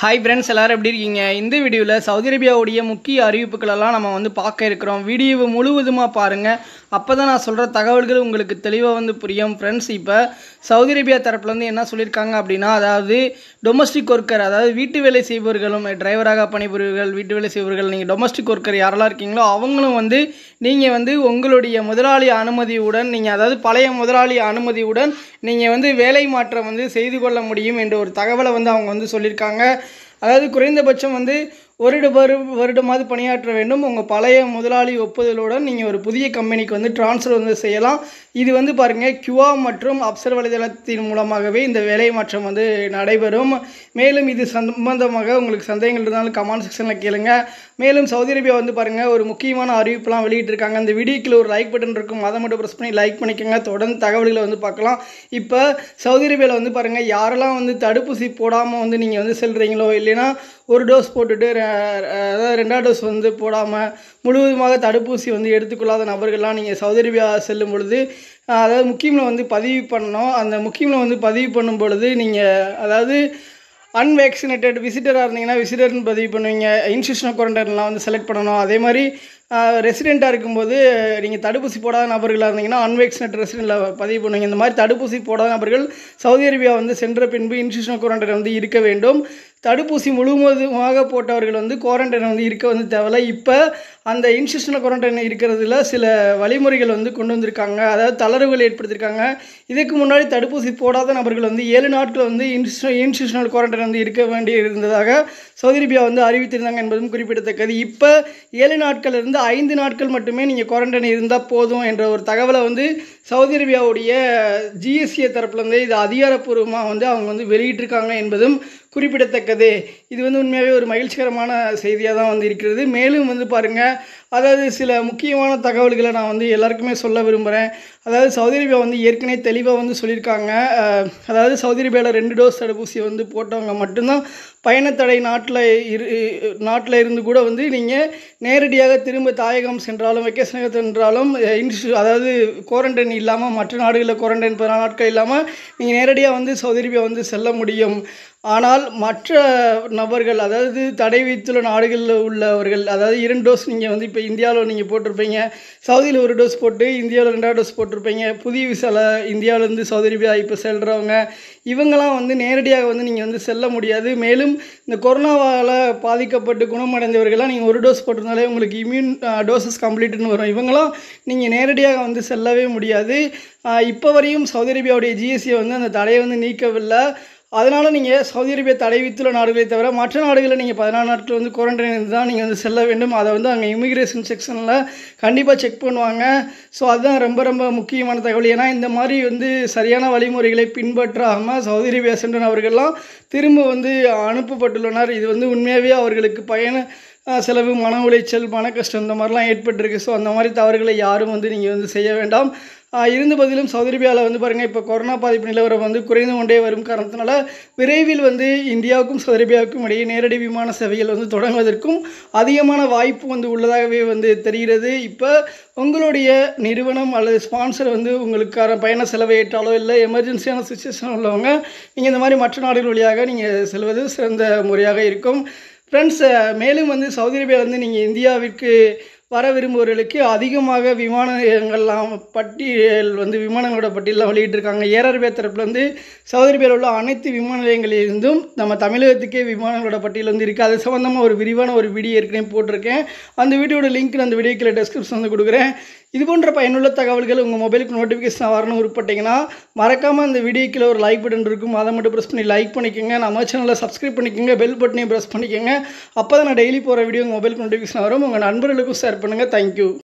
hi friends எல்லாரும் எப்படி இருக்கீங்க இந்த வீடியோவில் சவுதி அரேபியாவுடைய முக்கிய அறிவிப்புகள் எல்லாம் நம்ம வந்து பார்க்க இருக்கிறோம் வீடியோவை முழுவதுமாக பாருங்கள் அப்போ தான் நான் சொல்கிற தகவல்கள் உங்களுக்கு தெளிவாக வந்து புரியும் ஃப்ரெண்ட்ஸ் இப்போ சவுதி அரேபியா தரப்புலேருந்து என்ன சொல்லியிருக்காங்க அப்படின்னா அதாவது டொமஸ்டிக் ஒர்க்கர் அதாவது வீட்டு வேலை செய்பவர்களும் டிரைவராக பணிபுரிவர்கள் வீட்டு வேலை செய்பவர்கள் நீங்கள் டொமஸ்டிக் ஒர்க்கர் யாரெல்லாம் இருக்கீங்களோ அவங்களும் வந்து நீங்கள் வந்து உங்களுடைய முதலாளி அனுமதியுடன் நீங்கள் அதாவது பழைய முதலாளி அனுமதியுடன் நீங்கள் வந்து வேலை மாற்றம் வந்து செய்து கொள்ள முடியும் என்ற ஒரு தகவலை வந்து அவங்க வந்து சொல்லியிருக்காங்க அதாவது குறைந்தபட்சம் வந்து ஒரு வரு வருடமாவது பணியாற்ற வேண்டும் உங்கள் பழைய முதலாளி ஒப்புதலுடன் நீங்கள் ஒரு புதிய கம்பெனிக்கு வந்து ட்ரான்ஸ்ஃபர் வந்து செய்யலாம் இது வந்து பாருங்கள் கியூஆ மற்றும் அப்சர் வலைதளத்தின் மூலமாகவே இந்த வேலை மாற்றம் வந்து நடைபெறும் மேலும் இது சம்பந்தமாக உங்களுக்கு சந்தேகங்கள் இருந்தாலும் கமெண்ட் செக்ஷனில் கேளுங்க மேலும் சவுதி அரேபியா வந்து பாருங்கள் ஒரு முக்கியமான அறிவிப்புலாம் வெளியிட்டிருக்காங்க இந்த வீடியோக்கில் ஒரு லைக் பட்டன் இருக்கும் அதை மட்டும் ப்ரெஸ் பண்ணி லைக் பண்ணிக்கோங்க தொடர்ந்து தகவல்களை வந்து பார்க்கலாம் இப்போ சவுதி அரேபியாவில் வந்து பாருங்கள் யாரெல்லாம் வந்து தடுப்பூசி போடாமல் வந்து நீங்கள் வந்து செல்கிறீங்களோ இல்லைன்னா ஒரு டோஸ் போட்டுட்டு ரெ- அதாவது ரெண்டாவது டோஸ் வந்து போடாமல் முழுவதுமாக தடுப்பூசி வந்து எடுத்துக்கொள்ளாத நபர்கள்லாம் நீங்கள் சவுதி அரேபியா செல்லும் பொழுது அஹ், அதாவது முக்கியமில் வந்து பதிவு பண்ணணும் அந்த முக்கியமில் வந்து பதிவு பண்ணும் பொழுது நீங்கள் அதாவது அன்வேக்சினேட்டட் விசிட்டராக இருந்தீங்கன்னா விசிட்டர்னு பதிவு பண்ணுவீங்க இன்ஸ்டியூஷனல் குவாரண்டைன்லாம் வந்து செலக்ட் பண்ணணும் அதே மாதிரி ரெசிடெண்ட்டாக இருக்கும்போது நீங்கள் தடுப்பூசி போடாத நபர்களாக இருந்தீங்கன்னா அன்வேக்சினேட் ரெசிடெண்ட்டில் பதிவு பண்ணுவீங்க இந்த மாதிரி தடுப்பூசி போடாத நபர்கள் சவுதி அரேபியா வந்து சென்ற பின்பு இன்ஸ்டியூஷனல் குவாரண்டைன் வந்து இருக்க வேண்டும் தடுப்பூசி முழுவதுமாக போட்டவர்கள் வந்து குவாரண்டைன் வந்து இருக்க வந்து தேவையில்ல இப்போ அந்த இன்ஸ்டியூஷனல் குவாரண்டைன் இருக்கிறதுல சில வழிமுறைகள் வந்து கொண்டு வந்திருக்காங்க அதாவது தளர்வுகள் ஏற்படுத்தியிருக்காங்க இதுக்கு முன்னாடி தடுப்பூசி போடாத நபர்கள் வந்து ஏழு நாட்கள் வந்து இன்ஸ்டியூ இன்ஸ்டியூஷனல் குவாரண்டைன் வந்து இருக்க வேண்டி இருந்ததாக சவுதி அரேபியா வந்து அறிவித்திருந்தாங்க என்பதும் குறிப்பிடத்தக்கது இப்போ ஏழு நாட்கள் இருந்து ஐந்து நாட்கள் மட்டுமே நீங்கள் குவாரண்டைன் இருந்தால் போதும் என்ற ஒரு தகவலை வந்து சவுதி அரேபியாவுடைய ஜிஎஸ்சிஏ தரப்புலேருந்து இது அதிகாரப்பூர்வமாக வந்து அவங்க வந்து வெளியிட்டிருக்காங்க என்பதும் குறிப்பிடத்தக்கது இது வந்து உண்மையாகவே ஒரு மகிழ்ச்சிகரமான செய்தியாக தான் வந்து இருக்கிறது மேலும் வந்து பாருங்கள் அதாவது சில முக்கியமான தகவல்களை நான் வந்து எல்லாருக்குமே சொல்ல விரும்புகிறேன் அதாவது சவுதி அரேபியா வந்து ஏற்கனவே தெளிவாக வந்து சொல்லியிருக்காங்க அஹ், அதாவது சவுதி அரேபியாவில் ரெண்டு டோஸ் தடுப்பூசி வந்து போட்டவங்க மட்டும்தான் பயணத்தடை நாட்டில் இரு நாட்டில் இருந்து கூட வந்து நீங்கள் நேரடியாக திரும்ப தாயகம் சென்றாலும் வெக்கேஷனுக்கு சென்றாலும் அஹ், இன்ஸ்டியூ அதாவது குவாரண்டைன் இல்லாமல் மற்ற நாடுகளில் குவாரண்டைன் பதினாலு நாட்கள் இல்லாமல் நீங்கள் நேரடியாக வந்து சவுதி அரேபியா வந்து செல்ல முடியும் ஆனால் மற்ற நபர்கள் அதாவது தடை விதித்துள்ள நாடுகளில் உள்ளவர்கள் அதாவது இரண்டு டோஸ் நீங்கள் வந்து இப்போ இந்தியாவில் நீங்கள் போட்டிருப்பீங்க சவுதியில் ஒரு டோஸ் போட்டு இந்தியாவில் ரெண்டாவது டோஸ் போட்டிருப்பீங்க புதிய விசால இந்தியாவிலேருந்து சவுதி அரேபியா இப்போ செல்கிறவங்க இவங்கெல்லாம் வந்து நேரடியாக வந்து நீங்கள் வந்து செல்ல முடியாது மேலும் இந்த கொரோனாவால் பாதிக்கப்பட்டு குணமடைந்தவர்கள்லாம் நீங்கள் ஒரு டோஸ் போட்டிருந்தாலே உங்களுக்கு இம்யூன் டோசஸ் கம்ப்ளீட்னு வரும் இவங்களாம் நீங்கள் நேரடியாக வந்து செல்லவே முடியாது ஆஹ் இப்போ வரையும் சவுதி அரேபியாவுடைய ஜிஎஸ்சியை வந்து அந்த தடையை வந்து நீக்கவில்லை அதனால் நீங்கள் சவுதி அரேபியா தடை வித்துள்ள நாடுகளை தவிர மற்ற நாடுகளில் நீங்கள் பதினாலு நாட்கள் வந்து குவாரண்டைன் இருந்து தான் நீங்கள் வந்து செல்ல வேண்டும் அதை வந்து அங்கே இமிக்ரேஷன் செக்ஷனில் கண்டிப்பாக செக் பண்ணுவாங்க ஸோ அதுதான் ரொம்ப ரொம்ப முக்கியமான தகவல் ஏன்னா இந்த மாதிரி வந்து சரியான வழிமுறைகளை பின்பற்றாமல் சவுதி அரேபியா சென்ற நபர்கள்லாம் திரும்ப வந்து அனுப்பப்பட்டுள்ளனர் இது வந்து உண்மையாகவே அவர்களுக்கு பயண அஹ், செலவு மன உளைச்சல் மன கஷ்டம் இந்த மாதிரிலாம் ஏற்பட்டிருக்கு ஸோ அந்த மாதிரி தவறுகளை யாரும் வந்து நீங்கள் வந்து செய்ய வேண்டாம் ஆஹ் இருந்த போதிலும் சவுதி அரேபியாவில் வந்து பாருங்கள் இப்போ கொரோனா பாதிப்பு நிலவரம் வந்து குறைந்து கொண்டே வரும் காரணத்தினால விரைவில் வந்து இந்தியாவுக்கும் சவுதி அரேபியாவுக்கும் இடையே நேரடி விமான சேவைகள் வந்து தொடங்குவதற்கும் அதிகமான வாய்ப்பு வந்து உள்ளதாகவே வந்து தெரிகிறது இப்போ உங்களுடைய நிறுவனம் அல்லது ஸ்பான்சர் வந்து உங்களுக்கான பயண செலவை ஏற்றாலோ இல்லை எமர்ஜென்சியான சுச்சுவேஷன் உள்ளவங்க நீங்கள் இந்த மாதிரி மற்ற நாடுகள் வழியாக நீங்கள் செல்வது சிறந்த முறையாக இருக்கும் ஃப்ரெண்ட்ஸ் மேலும் வந்து சவுதி அரேபியாவிலேருந்து நீங்கள் இந்தியாவிற்கு வர விரும்புபவர்களுக்கு அதிகமாக விமான நிலையங்கள்லாம் பட்டியல் வந்து விமானங்களோட பட்டியலாம் வெளியிட்டிருக்காங்க ஏர் அரேபியா தரப்புலேருந்து சவுதி அரேபியாவில் உள்ள அனைத்து விமான நிலையங்களிலிருந்தும் நம்ம தமிழகத்துக்கே விமானங்களோட பட்டியல் வந்து இருக்குது அது சம்மந்தமாக ஒரு விரிவான ஒரு வீடியோ ஏற்கனவே போட்டிருக்கேன் அந்த வீடியோட லிங்க் நான் அந்த வீடியோக்கில் டெஸ்கிரிப்ஷன் வந்து கொடுக்குறேன் இது போன்ற பயனுள்ள தகவல்கள் உங்கள் மொபைலுக்கு நோட்டிஃபிகேஷன் வரணும் விருப்பப்பட்டீங்கன்னா மறக்காமல் அந்த வீடியோக்கில் ஒரு லைக் பட்டன் இருக்கும் அதை மட்டும் ப்ரெஸ் பண்ணி லைக் பண்ணிக்கோங்க நம்ம சேனலை சப்ஸ்கிரைப் பண்ணிக்கோங்க பெல் பட்டனையும் ப்ரெஸ் பண்ணிக்கோங்க அப்போ தான் நான் டெய்லி போகிற வீடியோ உங்கள் மொபைலுக்கு நோட்டிஃபிகேஷன் வரும் உங்கள் நண்பர்களுக்கும் ஷேர் பண்ணுங்கள் தேங்க்யூ